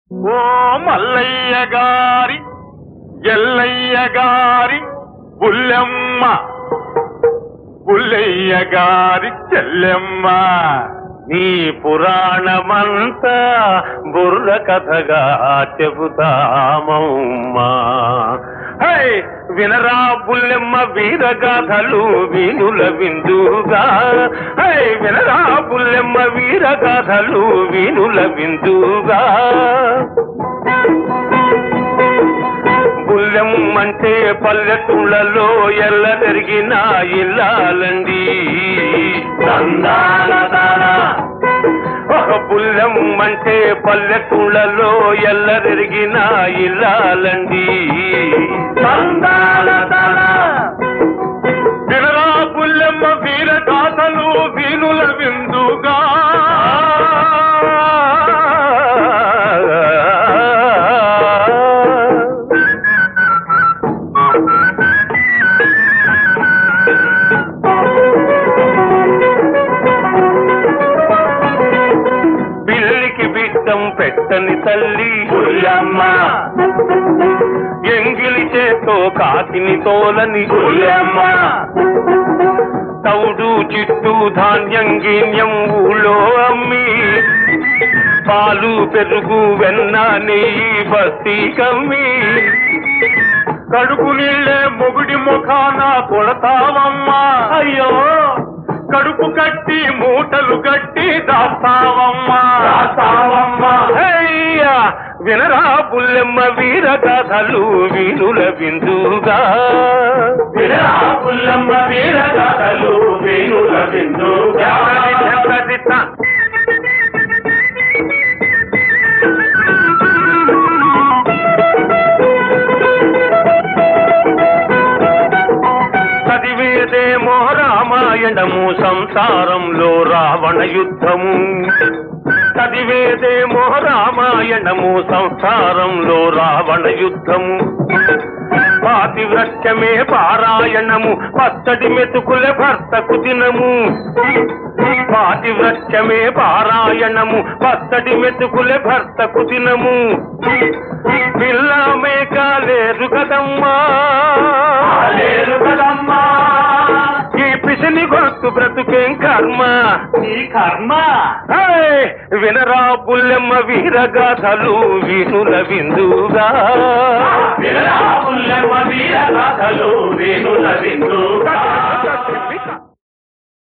ఓ మల్లయ్య గారి ఎల్లయ్య గారి బుల్లెమ్మ బుల్లయ్య గారి చెల్లెమ్మ నీ పురాణమంతా బుర్ర కథగా చెబుతామమ్మా హై వినరా బుల్లెమ్మ వీరగాథలు వీనుల విందుగా హై వినరా బుల్లెమ్మ వీరగాథలు వీనుల విందుగా బుల్లెం అంటే పల్లెటూళ్ళలో ఎల్ల తిరిగిన ఇల్లాలండి ఒక బుల్లెం అంటే పల్లెటూళ్ళలో ఎల్ల తిరిగిన ఇల్లాలండి వినరా బుల్లెమ్మ వీర గాథలు వీనుల విందుగా పిల్లికి బిడ్డం పెట్టని తల్లి బుల్లమ్మ ఎంగిలి చేతో కాకిని తోలని బుల్లమ్మ తౌడు చిట్టు ధాన్యం గిన్యం ఊళ్ళో అమ్మి పాలు పెరుగు వెన్న నెయ్యి బస్తీ కమ్మి కడుపు నీళ్ళే మొగుడి ముఖాన కొడతావమ్మా అయ్యో కడుపు కట్టి మూటలు కట్టి దాస్తావమ్మా దాస్తావమ్మా అయ్యా వినరా బుల్లెమ్మ వీర కథలు వీరుల బిందుగా వినరా బుల్లెమ్మ వీర కథలు వీరుల బిందుగా చదివేదేమో రామాయణము సంసారంలో రావణ యుద్ధము చదివేదేమో రామాయణము సంసారంలో రావణ యుద్ధము పాతివ్రత్యమే పారాయణము పచ్చడి మెతుకుల భర్తకు దినము పాతివ్రత్యమే పారాయణము పచ్చడి మెతుకుల భర్తకు దినము పిల్ల మేక లేరు కదమ్మా లేరు కదమ్మా ఈ పిసిని గొంతు బ్రతుకేం కర్మ నీ కర్మ హేయ్! వినరా పుల్లెమ్మ వీరగాథలు వీనుల విందుగా వినరా పుల్లెమ్మ వీర కథలు వేణుల విందుగా